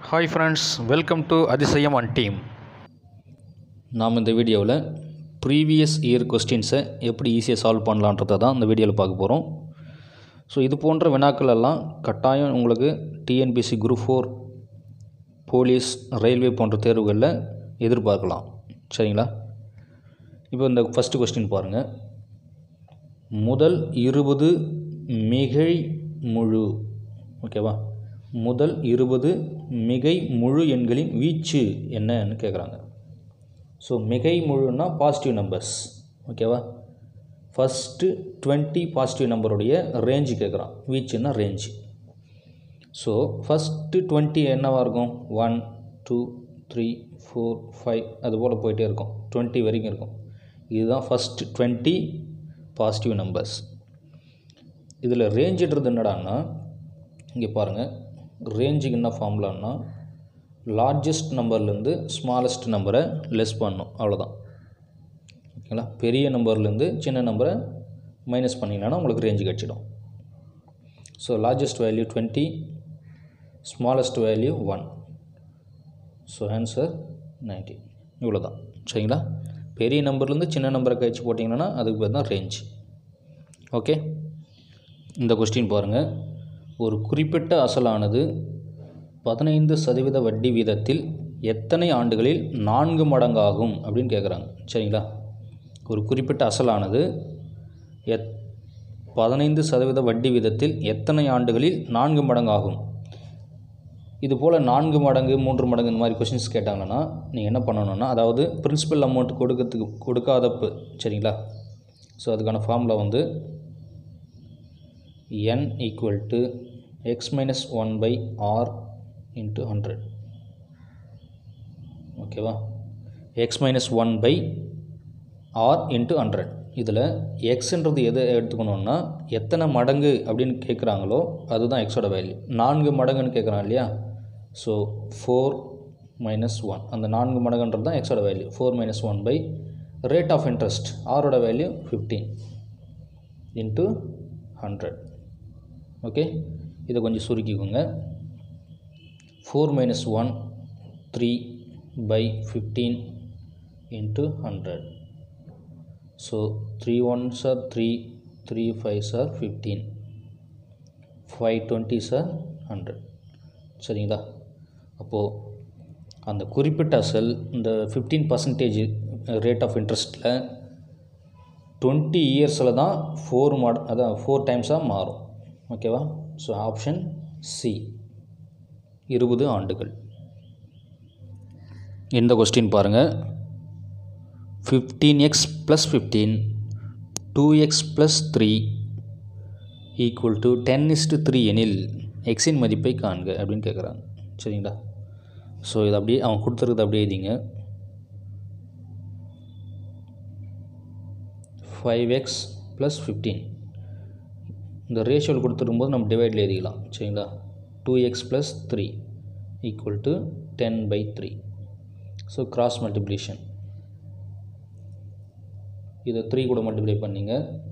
hi friends welcome to Athisayam அன் team நாம் இந்த வீடியோவில் ப்ரீவியஸ் இயர் கொஸ்டின்ஸை எப்படி ஈஸியாக சால்வ் பண்ணலான்றதை தான் இந்த வீடியோவில் பார்க்க போகிறோம் ஸோ இது போன்ற வினாக்கள் எல்லாம் கட்டாயம் உங்களுக்கு TNPSC group four police railway போன்ற தேர்வுகளில் எதிர்பார்க்கலாம் சரிங்களா இப்போ இந்த ஃபஸ்ட்டு கொஸ்டின் பாருங்கள் முதல் இருபது மிகை முழு ஓகேவா முதல் இருபது மிகை முழு எண்களின் வீச்சு என்னன்னு கேட்குறாங்க ஸோ மிகை முழுன்னா பாசிட்டிவ் நம்பர்ஸ் ஓகேவா ஃபஸ்ட்டு டுவெண்ட்டி பாசிட்டிவ் நம்பருடைய ரேஞ்சு கேட்குறான் வீச்சுன்னா ரேஞ்சு ஸோ ஃபஸ்ட்டு டுவெண்ட்டி என்னவாக இருக்கும் one two three four five அது போல் போயிட்டே இருக்கும் டுவெண்ட்டி வரைக்கும் இருக்கும் இதுதான் ஃபஸ்ட்டு டுவெண்ட்டி பாசிட்டிவ் நம்பர்ஸ் இதில் ரேஞ்சுன்றது என்னடான்னா இங்கே பாருங்கள் ரேஞ்சுக்கு என்ன ஃபார்முலான்னா லார்ஜஸ்ட் நம்பர்லேருந்து ஸ்மாலஸ்ட் நம்பரை லெஸ் பண்ணணும் அவ்வளோதான் ஓகேங்களா பெரிய நம்பர்லேருந்து சின்ன நம்பரை மைனஸ் பண்ணிங்கன்னா உங்களுக்கு ரேஞ்சு கிடச்சிடும் so largest value twenty smallest value one so answer nineteen இவ்வளோ தான் சரிங்களா பெரிய நம்பர்லேருந்து சின்ன நம்பரை கழிச்சு போட்டிங்கன்னா அதுக்கு பேர் தான் ரேஞ்ச் ஓகே இந்த கொஸ்டின் பாருங்கள் ஒரு குறிப்பிட்ட அசலானது பதினைந்து சதவீத வட்டி வீதத்தில் எத்தனை ஆண்டுகளில் நான்கு மடங்காகும் அப்படின்னு கேட்குறாங்க சரிங்களா ஒரு குறிப்பிட்ட அசலானது எத் பதினைந்து சதவீத வட்டி வீதத்தில் எத்தனை ஆண்டுகளில் நான்கு மடங்காகும் இது போல் நான்கு மடங்கு மூன்று மடங்கு இந்த மாதிரி கொஷின்ஸ் கேட்டாங்கன்னா நீங்கள் என்ன பண்ணணும்னா அதாவது பிரின்சிபல் அமௌண்ட் கொடுக்கறதுக்கு கொடுக்காதப்பு சரிங்களா ஸோ அதுக்கான ஃபார்முலா வந்து n equal to x minus 1 by r into 100 ஓகேவா x minus 1 by r into 100 இதில் எக்ஸ்ன்றது எதை எடுத்துக்கணுன்னா எத்தனை மடங்கு அப்படின்னு கேட்குறாங்களோ அதுதான் எக்ஸோட வேல்யூ நான்கு மடங்குன்னு கேட்குறான் இல்லையா ஸோ ஃபோர் மைனஸ் ஒன் அந்த நான்கு மடங்குன்றது தான் எக்ஸோட value four minus one by rate of interest ஆரோட value fifteen into hundred okay இதை கொஞ்சம் சுருக்கிக்கோங்க four minus one three by fifteen into hundred so three ones are three three fives are fifteen five twenties are hundred சரிங்களா அப்போது அந்த குறிப்பிட்ட அசல் இந்த ஃபிஃப்டீன் பர்சன்டேஜ் ரேட் ஆஃப் இன்ட்ரெஸ்ட்டில் டுவெண்ட்டி இயர்ஸில் தான் ஃபோர் மாட அதான் ஃபோர் டைம்ஸாக மாறும் ஓகேவா ஸோ ஆப்ஷன் சி இருபது ஆண்டுகள் இந்த கொஸ்டின் பாருங்கள் fifteen x plus fifteen two x plus three equal to ten is to three எனில் எக்ஸின் மதிப்பை காண்க அப்படின்னு கேட்குறாங்க சரிங்களா ஸோ இது அப்படியே அவன் கொடுத்துருக்குது அப்படியே எழுதிங்க ஃபைவ் எக்ஸ் ப்ளஸ் ஃபிஃப்டீன் இந்த ரேஷியோவில் கொடுத்துருக்கும்போது நம்ம டிவைடில் எழுதிக்கலாம் சரிங்களா two x plus three equal to ten by three so cross multiplication இதை த்ரீ கூட மல்டிப்ளை பண்ணிங்க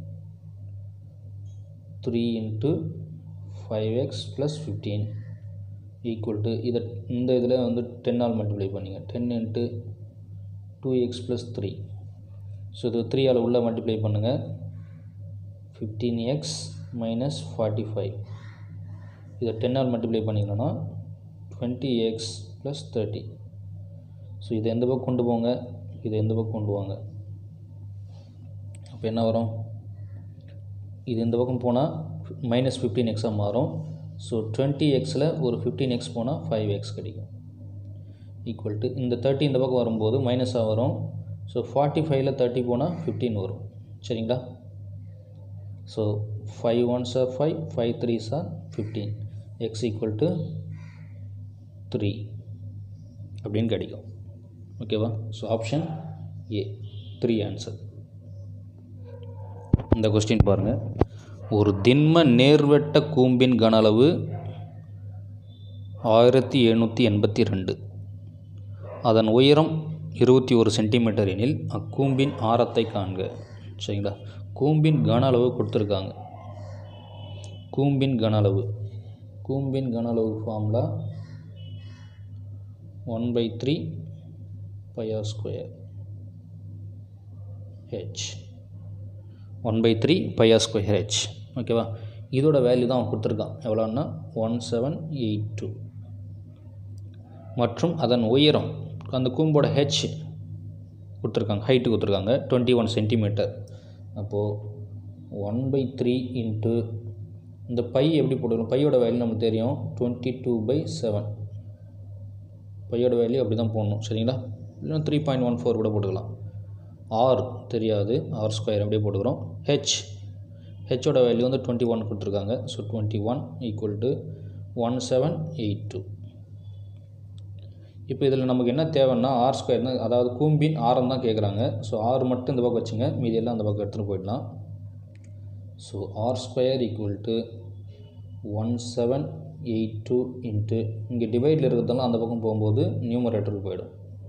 three into five x plus fifteen equal to இதை இந்த இதில் வந்து டென்னால் மல்டிப்ளை பண்ணிங்க ten into two x plus three so இது த்ரீயால் உள்ளே மல்டிப்ளை பண்ணுங்கள் fifteen x minus forty five இதை டென்னால் மல்டிப்ளை பண்ணிங்கன்னா twenty x plus thirty so இதை எந்த பக்கம் கொண்டு போங்க இதை எந்த பக்கம் கொண்டு வாங்க அப்போ என்ன வரும் இது இந்த பக்கம் போனால் மைனஸ் ஃபிஃப்டீன் எக்ஸாக மாறும் ஸோ டுவெண்ட்டி எக்ஸில் ஒரு ஃபிஃப்டீன் எக்ஸ் போனால் ஃபைவ் எக்ஸ் கிடைக்கும் ஈக்குவல் டு இந்த தேர்ட்டி இந்த பக்கம் வரும்போது மைனஸாக வரும் ஸோ ஃபார்ட்டி ஃபைவ்ல தேர்ட்டி போனால் ஃபிஃப்டீன் வரும் சரிங்களா so five ones are five five threes are fifteen x equal to three அப்படின்னு கிடைக்கும் ஓகேவா so option A three answer இந்த கொஸ்டின் பாருங்கள் ஒரு திண்ம நேர்வெட்ட கூம்பின் கன அளவு ஆயிரத்தி எழுநூற்றி எண்பத்தி ரெண்டு அதன் உயரம் இருபத்தி ஒரு சென்டிமீட்டர் எனில் அக்கூம்பின் ஆரத்தை காண்க சரிங்களா கூம்பின் கன அளவு கொடுத்துருக்காங்க கூம்பின் கன அளவு கூம்பின் கன அளவு formula one by three pi r square h one by three pi r square h ஓகேவா இதோட வேல்யூ தான் அவன் கொடுத்துருக்கான் எவ்வளோன்னா ஒன் செவன் எயிட் டூ மற்றும் அதன் உயரம் அந்த கூம்போட ஹெச் கொடுத்துருக்காங்க ஹைட்டு கொடுத்துருக்காங்க டுவெண்ட்டி ஒன் சென்டிமீட்டர் அப்போது ஒன் பை த்ரீ இன்ட்டு இந்த பை எப்படி போட்டுக்கணும் பையோட வேல்யூ நமக்கு தெரியும் டுவெண்ட்டி டூ பை செவன் பையோட வேல்யூ அப்படி தான் போடணும் சரிங்களா இல்லைன்னா த்ரீ பாயிண்ட் ஒன் ஃபோர் கூட போட்டுக்கலாம் ஆர் தெரியாது ஆர் ஸ்கொயர் அப்படியே போட்டுக்கிறோம் ஹெச் ஹெச்சோட வேல்யூ வந்து டுவெண்ட்டி ஒன் கொடுத்துருக்காங்க so twenty one equal to one seven eight two இப்போ இதில் நமக்கு என்ன தேவைன்னா ஆர் ஸ்கொயர்னு அதாவது கூம்பின் ஆரம் தான் கேட்குறாங்க ஸோ ஆர் மட்டும் இந்த பக்கம் வச்சுங்க மீதி எல்லாம் அந்த பக்கம் எடுத்துகிட்டு போயிடலாம் so r square equal to one seven eight two into இங்கே டிவைடில் இருக்கிறதெல்லாம் அந்த பக்கம் போகும்போது நியூமரேட்டருக்கு போயிடும்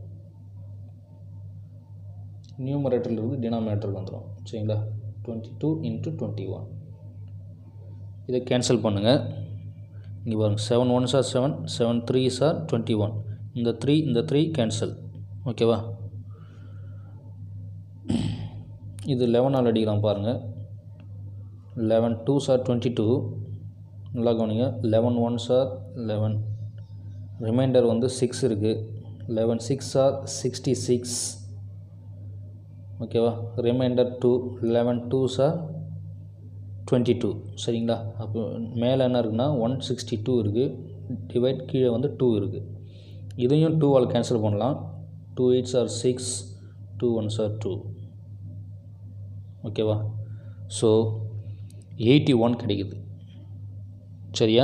நியூமரேட்டரில் இருந்து டினாமினேட்டருக்கு வந்துடும் சரிங்களா twenty two into twenty one இதை கேன்சல் பண்ணுங்கள் இங்கே பாருங்கள் செவன் ஒன் சார் செவன் செவன் த்ரீ சார் டுவெண்ட்டி ஒன் இந்த த்ரீ இந்த த்ரீ கேன்சல் ஓகேவா இது லெவனால் அடிக்கலாம் பாருங்கள் லெவன் டூ சார் டுவெண்ட்டி டூ நல்லா கவனிங்க லெவன் ஒன் சார் லெவன் ரிமைண்டர் வந்து சிக்ஸ் இருக்குது eleven six are sixty six ஓகேவா ரிமைண்டர் டூ லெவன் டூ சார் டுவெண்ட்டி டூ சரிங்களா அப்போ மேலே என்ன இருக்குன்னா ஒன் சிக்ஸ்டி டூ இருக்குது டிவைட் கீழே வந்து டூ இருக்குது இதையும் டூவால் கேன்சல் பண்ணலாம் two eights are six two ones are two ஓகேவா ஸோ எயிட்டி ஒன் கிடைக்குது சரியா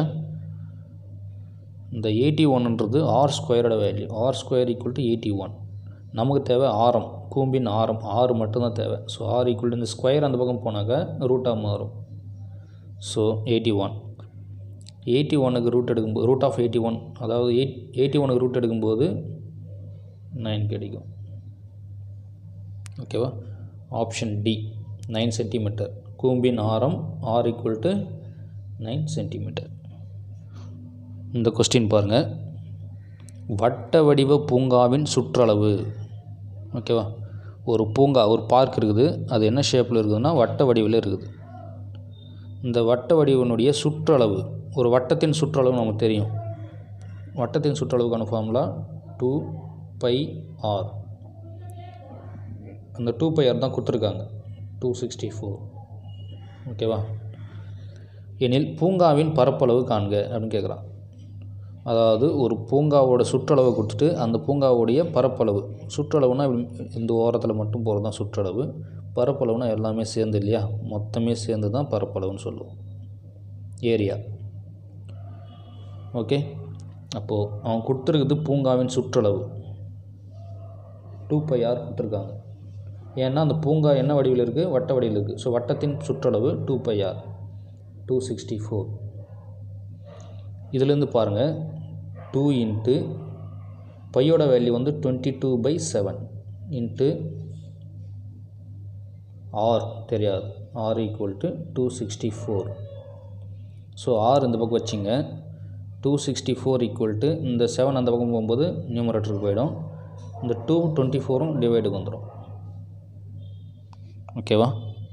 இந்த எயிட்டி ஒன்ன்றது ஆர் ஸ்கொயரோட value r square equal to eighty one நமக்கு தேவை ஆரம் கூம்பின் ஆரம் ஆறு மட்டும்தான் தேவை ஸோ ஆர் ஈக்குவல் டு இந்த ஸ்கொயர் அந்த பக்கம் போனாக்கா ரூட்டாக மாறும் ஸோ எயிட்டி ஒன் எயிட்டி ஒனுக்கு ரூட் எடுக்கும்போது ரூட் ஆஃப் எயிட்டி ஒன் அதாவது எயிட் எயிட்டி ஒனுக்கு ரூட் எடுக்கும்போது நைன் கிடைக்கும் ஓகேவா ஆப்ஷன் டி நைன் சென்டிமீட்டர் கூம்பின் ஆரம் r equal to nine centimetre இந்த கொஸ்டின் பாருங்கள் வட்ட வடிவ பூங்காவின் சுற்றளவு ஓகேவா ஒரு பூங்கா ஒரு பார்க் இருக்குது அது என்ன ஷேப்பில் இருக்குதுன்னா வட்ட வடிவில் இருக்குது இந்த வட்ட வடிவனுடைய சுற்றளவு ஒரு வட்டத்தின் சுற்றளவு நமக்கு தெரியும் வட்டத்தின் சுற்றளவுக்கான ஃபார்முலா டூ பை ஆர் அந்த டூ பை ஆர் தான் கொடுத்துருக்காங்க டூ சிக்ஸ்டி ஃபோர் ஓகேவா எனில் பூங்காவின் பரப்பளவு காண்க அப்படின்னு கேட்குறான் அதாவது ஒரு பூங்காவோட சுற்றளவை கொடுத்துட்டு அந்த பூங்காவுடைய பரப்பளவு சுற்றளவுனா இப்படி இந்த ஓரத்தில் மட்டும் போகிறது தான் சுற்றளவு பரப்பளவுனா எல்லாமே சேர்ந்து இல்லையா மொத்தமே சேர்ந்து தான் பரப்பளவுன்னு சொல்லுவோம் ஏரியா ஓகே அப்போது அவன் கொடுத்துருக்குது பூங்காவின் சுற்றளவு டூ பை ஆர் கொடுத்துருக்காங்க ஏன்னா அந்த பூங்கா என்ன வடிவில் இருக்குது வட்ட வடிவில் இருக்குது ஸோ வட்டத்தின் சுற்றளவு two pi r two sixty four இதுலேருந்து பாருங்கள் டூ இன்ட்டு பையோட வேல்யூ வந்து twenty two by seven into r தெரியாது r equal to two sixty four so r இந்த பக்கம் வச்சிங்க two sixty four equal to இந்த செவன் அந்த பக்கம் போகும்போது நியூமரேட்டருக்கு போயிடும் இந்த டூ டுவெண்ட்டி ஃபோரும் டிவைடுக்கு வந்துடும் ஓகேவா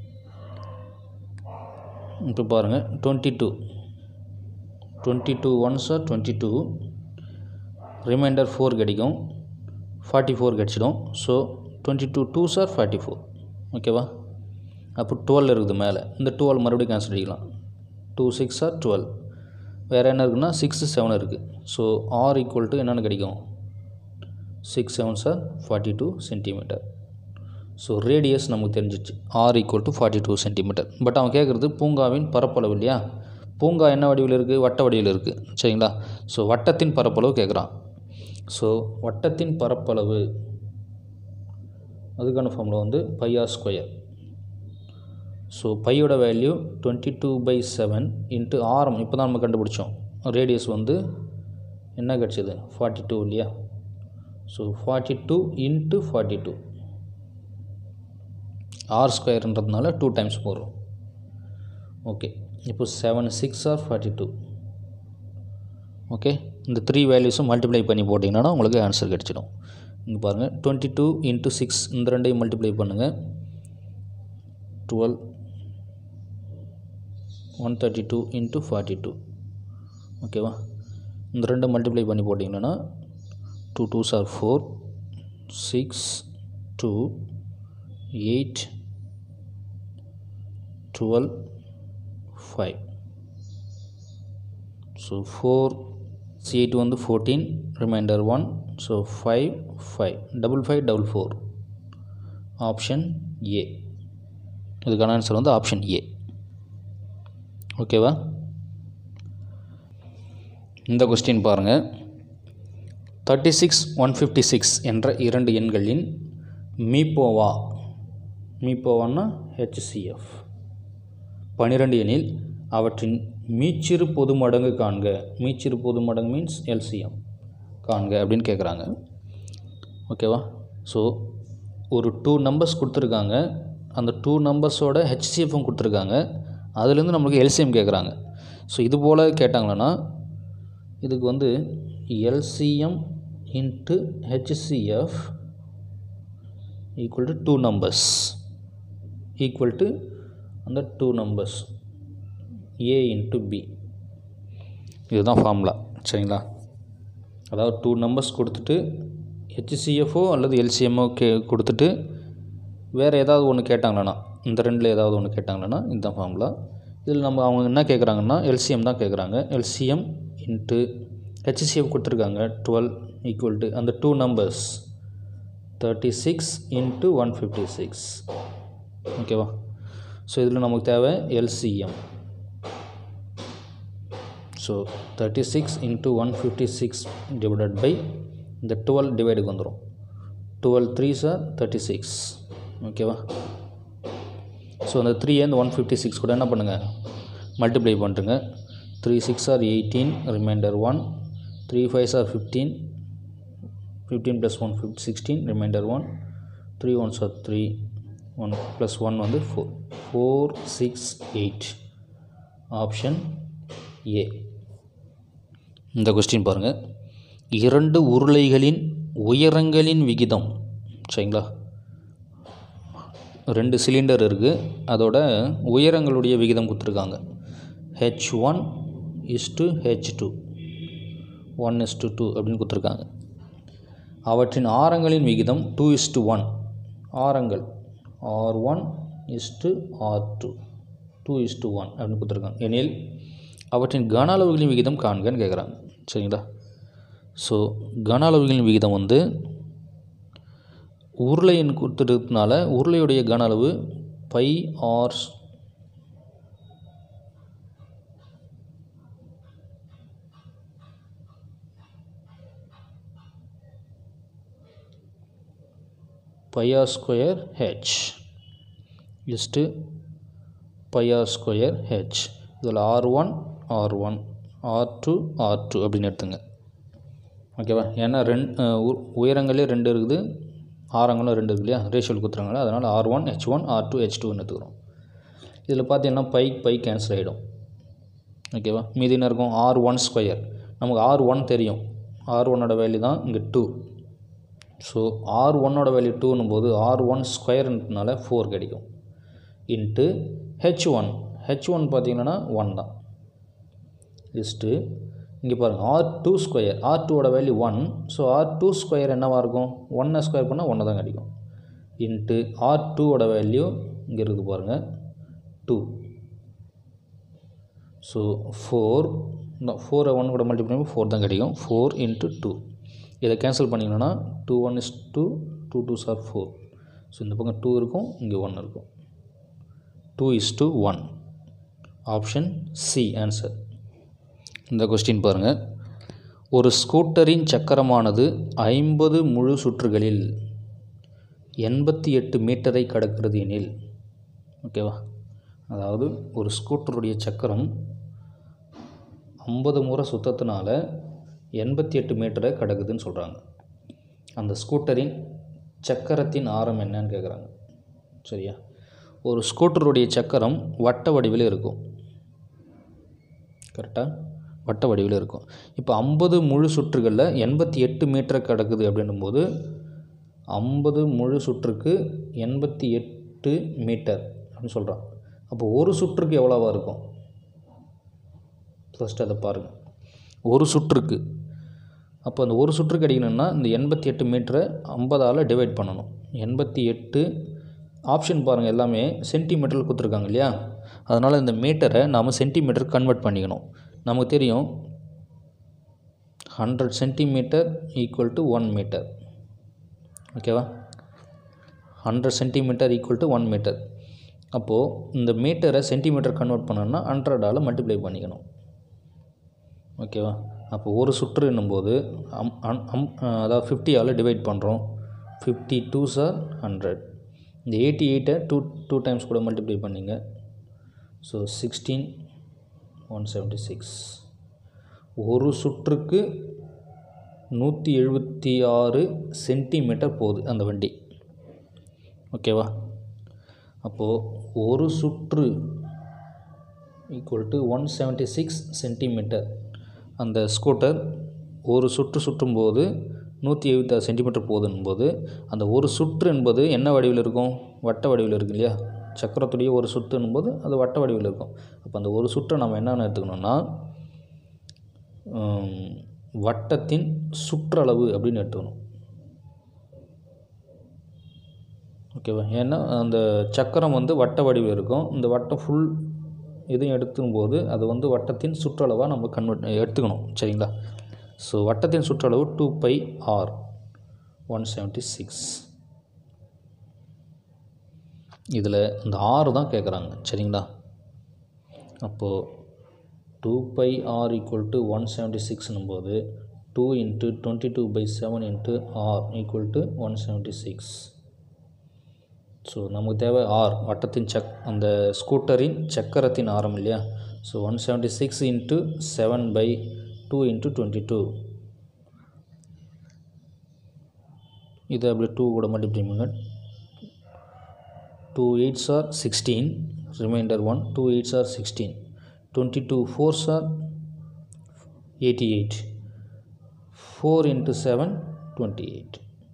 இப்போ பாருங்கள் twenty two twenty two ones are twenty two reminder four கிடைக்கும் ஃபார்ட்டி ஃபோர் கிடச்சிடும் ஸோ டுவெண்ட்டி டூ டூ சார் ஃபார்ட்டி ஃபோர் ஓகேவா அப்போ டுவெல் இருக்குது மேலே இந்த டுவெல் மறுபடியும் கேன்சல் அடிக்கலாம் டூ சிக்ஸ் ஆர் டுவெல் வேறு என்ன இருக்குன்னா சிக்ஸு செவன் இருக்குது ஸோ ஆர் ஈக்குவல் டு என்னென்னு கிடைக்கும் சிக்ஸ் செவன் சார் forty two centimetre so radius நமக்கு தெரிஞ்சிச்சு r equal to forty two centimetre but அவன் கேட்குறது பூங்காவின் பரப்பளவு இல்லையா பூங்கா என்ன வடிவில் இருக்குது வட்ட வடிவில் இருக்குது சரிங்களா ஸோ வட்டத்தின் பரப்பளவு கேட்குறான் ஸோ வட்டத்தின் பரப்பளவு அதுக்கான ஃபார்முலா வந்து பை ஆர் ஸ்கொயர் ஸோ பையோட value twenty two by seven into ஆரம் இப்போ தான் நம்ம கண்டுபிடிச்சோம் ரேடியஸ் வந்து என்ன கிடச்சிது ஃபார்ட்டி டூ இல்லையா so forty two into forty two r ஸ்கொயர்ன்றதுனால டூ டைம்ஸ் போடுறோம் ஓகே இப்போ seven six are forty two okay இந்த த்ரீ வேல்யூஸும் மல்டிப்ளை பண்ணி போட்டிங்கன்னா உங்களுக்கு ஆன்சர் கிடச்சிடும் இங்கே பாருங்கள் டுவெண்ட்டி டூ இன்ட்டு சிக்ஸ் இந்த ரெண்டையும் மல்டிப்ளை பண்ணுங்கள் twelve one thirty two into forty two ஓகேவா இந்த ரெண்டை மல்டிப்ளை பண்ணி போட்டிங்கன்னா two two are four six two eight twelve five so four see eight வந்து fourteen reminder one so five five double five double four option A இதுக்கான answer வந்து option A ஓகேவா இந்த கொஸ்டின் பாருங்கள் thirty six one fifty six என்ற இரண்டு எண்களின் மீப்போவா மீப்போவான்னா HCF பன்னிரெண்டு எண்ணில் அவற்றின் மீச்சிறு பொது மடங்கு காண்க மீச்சிறு பொது மடங்கு மீன்ஸ் எல்சிஎம் காண்க அப்படின்னு கேட்குறாங்க ஓகேவா ஸோ ஒரு டூ நம்பர்ஸ் கொடுத்துருக்காங்க அந்த டூ நம்பர்ஸோட ஹெச்சிஎஃப்பும் கொடுத்துருக்காங்க அதுலேருந்து நம்மளுக்கு எல்சிஎம் கேட்குறாங்க ஸோ இது போல் கேட்டாங்களன்னா இதுக்கு வந்து LCM into HCF equal to two numbers equal to அந்த two numbers A into B இதுதான் ஃபார்முலா சரிங்களா அதாவது டூ நம்பர்ஸ் கொடுத்துட்டு ஹெச்சிஎஃப்ஓ அல்லது எல்சிஎம்ஓ கே கொடுத்துட்டு வேறு ஏதாவது ஒன்று கேட்டாங்களேண்ணா இந்த ரெண்டில் ஏதாவது ஒன்று கேட்டாங்களேண்ணா இதுதான் ஃபார்முலா இதில் நம்ம அவங்க என்ன கேட்குறாங்கன்னா எல்சிஎம் தான் கேட்குறாங்க எல்சிஎம் இன்ட்டு ஹெச்சிஎஃப் கொடுத்துருக்காங்க டுவெல் ஈக்குவல் டு அந்த two numbers thirty six into one fifty six ஓகேவா ஸோ இதில் நமக்கு தேவை LCM so thirty six into one fifty six divided by இந்த டுவெல் டிவைடுக்கு வந்துடும் twelve three are thirty six ஓகேவா ஸோ அந்த த்ரீ இந்த ஒன் ஃபிஃப்டி சிக்ஸ் கூட என்ன பண்ணுங்கள் மல்டிப்ளை பண்ணுறங்க three six are eighteen reminder one three five are fifteen fifteen plus one fifth sixteen reminder one three ones are three one plus one வந்து four four six eight option A இந்த question பாருங்கள் இரண்டு உருளைகளின் உயரங்களின் விகிதம் சரிங்களா ரெண்டு cylinder இருக்குது அதோட உயரங்களுடைய விகிதம் கொடுத்துருக்காங்க H one is to H two one is to two அப்படின்னு கொடுத்துருக்காங்க அவற்றின் ஆரங்களின் விகிதம் டூ இஸ் டு ஒன் ஆரங்கள் r one is to r two two is to one அப்படின்னு கொடுத்துருக்காங்க எனில் அவற்றின் கன அளவுகளின் விகிதம் காண்கன்னு கேட்குறாங்க சரிங்களா ஸோ கன அளவுகளின் விகிதம் வந்து உருளையின் கொடுத்துருக்கனால உருளையுடைய கன அளவு pi r pi r square h is to pi r square h இதில் r one r one r two r two அப்படின்னு எடுத்துங்க ஓகேவா ஏன்னா ரெண்டு உயரங்களே ரெண்டு இருக்குது ஆரங்களும் ரெண்டு இருக்கு இல்லையா ரேஷியோவில் கொடுத்துருங்களா அதனால் r one h one r two h டூன்னு எடுத்துக்கிறோம் இதில் பார்த்தீங்கன்னா பை பை கேன்சல் ஆகிடும் ஓகேவா மீதி என்ன இருக்கும் ஆர் ஒன் ஸ்கொயர் நமக்கு ஆர் ஒன் தெரியும் ஆர் ஒன்னோட வேல்யூ தான் இங்கே டூ ஸோ ஆர் ஒன்னோட வேல்யூ டூன்னும் போது ஆர் ஒன் ஸ்கொயர்ன்றதுனால ஃபோர் கிடைக்கும் into h one h one பார்த்தீங்கன்னா ஒன் தான் இஸ்ட்டு இங்கே பாருங்கள் ஆர் டூ ஸ்கொயர் ஆர் டூவோட value one so r two square என்னவாக இருக்கும் ஒன்னை ஸ்கொயர் பண்ணால் ஒன்று தான் கிடைக்கும் இன்ட்டு ஆர் டூவோட வேல்யூ இங்கே இருக்குது பாருங்கள் டூ ஸோ ஃபோர் ஃபோரை ஒன் கூட மல்டிப்ளை பண்ணி ஃபோர் தான் கிடைக்கும் ஃபோர் இன்ட்டு டூ இதை கேன்சல் பண்ணிங்கன்னா two one is to two two are four so இந்த பக்கம் டூ இருக்கும் இங்கே ஒன் இருக்கும் two is to one option C answer இந்த கொஸ்டின் பாருங்கள் ஒரு ஸ்கூட்டரின் சக்கரமானது ஐம்பது முழு சுற்றுகளில் எண்பத்தி எட்டு மீட்டரை கடக்கிறது எனில் ஓகேவா அதாவது ஒரு ஸ்கூட்டருடைய சக்கரம் ஐம்பது முறை சுத்தத்தினால எண்பத்தி எட்டு மீட்டரை கடக்குதுன்னு சொல்கிறாங்க அந்த ஸ்கூட்டரின் சக்கரத்தின் ஆரம் என்னன்னு கேட்குறாங்க சரியா ஒரு ஸ்கூட்டருடைய சக்கரம் வட்ட வடிவில் இருக்கும் கரெக்டாக வட்ட வடிவில் இருக்கும் இப்போ ஐம்பது முழு சுற்றுகளில் எண்பத்தி எட்டு மீட்டர் கிடக்குது அப்படின்னும் போது ஐம்பது முழு சுற்றுக்கு எண்பத்தி எட்டு மீட்டர் அப்படின்னு சொல்கிறான் அப்போ ஒரு சுற்றுக்கு எவ்வளோவா இருக்கும் ஃபஸ்ட்டு அதை பாருங்கள் ஒரு சுற்றுக்கு அப்போ அந்த ஒரு சுற்றுக்கு அடிக்கணும்னா இந்த எண்பத்தி எட்டு மீட்டரை ஐம்பதால் டிவைட் பண்ணணும் எண்பத்தி எட்டு ஆப்ஷன் பாருங்கள் எல்லாமே சென்டிமீட்டரில் கொடுத்துருக்காங்க இல்லையா அதனால் இந்த மீட்டரை நாம் சென்டிமீட்டர் கன்வெர்ட் பண்ணிக்கணும் நமக்கு தெரியும் hundred centimetre equal to one metre ஓகேவா hundred centimetre equal to one metre அப்போது இந்த மீட்டரை சென்டிமீட்டர் கன்வெர்ட் பண்ணணும்னா ஹண்ட்ரடால் மல்டிப்ளை பண்ணிக்கணும் ஓகேவா அப்போ ஒரு சுற்று என்னும்போது அம் அம் அம் அதாவது ஃபிஃப்டியால் டிவைட் பண்ணுறோம் ஃபிஃப்டி டூ சார் ஹண்ட்ரட் இந்த எயிட்டி எயிட்டை டூ டூ டைம்ஸ் கூட மல்டிப்ளை பண்ணிங்க so sixteen one seventy six ஒரு சுற்றுக்கு நூற்றி எழுபத்தி ஆறு சென்டிமீட்டர் போகுது அந்த வண்டி ஓகேவா அப்போது ஒரு சுற்று equal to one seventy six centimetre அந்த ஸ்கூட்டர் ஒரு சுற்று சுற்றும்போது நூற்றி எழுபத்தாறு சென்டிமீட்டர் போகுதுன்போது அந்த ஒரு சுற்று என்பது என்ன வடிவில் இருக்கும் வட்ட வடிவில் இருக்கு இல்லையா சக்கரத்துடைய ஒரு சுற்றுன்னும்போது அது வட்ட வடிவில் இருக்கும் அப்போ அந்த ஒரு சுற்றை நம்ம என்னென்னு எடுத்துக்கணும்னா வட்டத்தின் சுற்றளவு அப்படின்னு எடுத்துக்கணும் ஓகேவா ஏன்னா அந்த சக்கரம் வந்து வட்ட வடிவில் இருக்கும் இந்த வட்டம் ஃபுல் இதையும் எடுத்துக்கும்போது அது வந்து வட்டத்தின் சுற்றளவாக நம்ம கன்வெர்ட் எடுத்துக்கணும் சரிங்களா ஸோ வட்டத்தின் சுற்றளவு two pi r one seventy six இதில் இந்த ஆறு தான் கேட்குறாங்க சரிங்களா அப்போது two pi r equal to one seventy சிக்ஸ்னும் போது two into twenty two by seven into r equal to one seventy six so நமக்கு தேவை ஆர் வட்டத்தின் சக் அந்த ஸ்கூட்டரின் சக்கரத்தின் ஆரம் இல்லையா so one seventy six into seven by two into twenty two இது அப்படி டூ கூட மல்டிப்ளை பண்ணுங்க two eights are sixteen reminder one two eights are sixteen twenty two fours are eighty eight four into seven twenty eight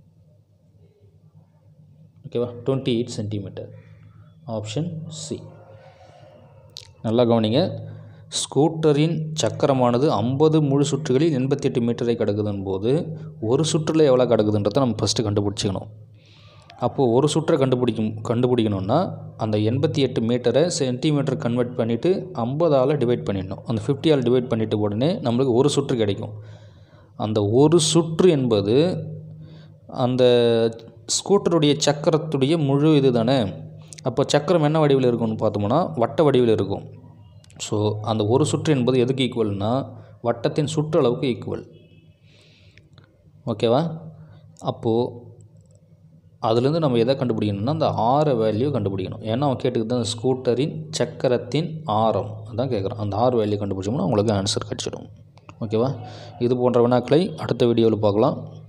ஓகேவா twenty eight centimetre option C நல்லா கவனிங்க ஸ்கூட்டரின் சக்கரமானது ஐம்பது முழு சுற்றுகளில் எண்பத்தி எட்டு மீட்டரை கிடக்குதுன் போது ஒரு சுற்றில் எவ்வளோ கிடக்குதுன்றதை நம்ம ஃபஸ்ட்டு கண்டுபிடிச்சிக்கணும் அப்போது ஒரு சுற்றை கண்டுபிடிக்கும் கண்டுபிடிக்கணும்னா அந்த எண்பத்தி எட்டு மீட்டரை சென்டிமீட்டர் கன்வெர்ட் பண்ணிவிட்டு ஐம்பதால் டிவைட் பண்ணிடணும் அந்த ஃபிஃப்டியால் டிவைட் பண்ணிவிட்டு உடனே நம்மளுக்கு ஒரு சுற்று கிடைக்கும் அந்த ஒரு சுற்று என்பது அந்த ஸ்கூட்டருடைய சக்கரத்துடைய முழு இது தானே அப்போ சக்கரம் என்ன வடிவில் இருக்கும்னு பார்த்தோம்னா வட்ட வடிவில் இருக்கும் ஸோ அந்த ஒரு சுற்று என்பது எதுக்கு ஈக்குவல்னா வட்டத்தின் சுற்றளவுக்கு ஈக்குவல் ஓகேவா அப்போது அதுலேருந்து நம்ம எதை கண்டுபிடிக்கணும்னா அந்த ஆர வேல்யூ கண்டுபிடிக்கணும் ஏன்னா அவன் கேட்டுக்கிட்டு அந்த ஸ்கூட்டரின் சக்கரத்தின் ஆரம் அதான் கேட்குறான் அந்த ஆர் வேல்யூ கண்டுபிடிச்சோம்னா உங்களுக்கு ஆன்சர் கிடச்சிடும் ஓகேவா இது போன்ற வினாக்களை அடுத்த வீடியோவில் பார்க்கலாம்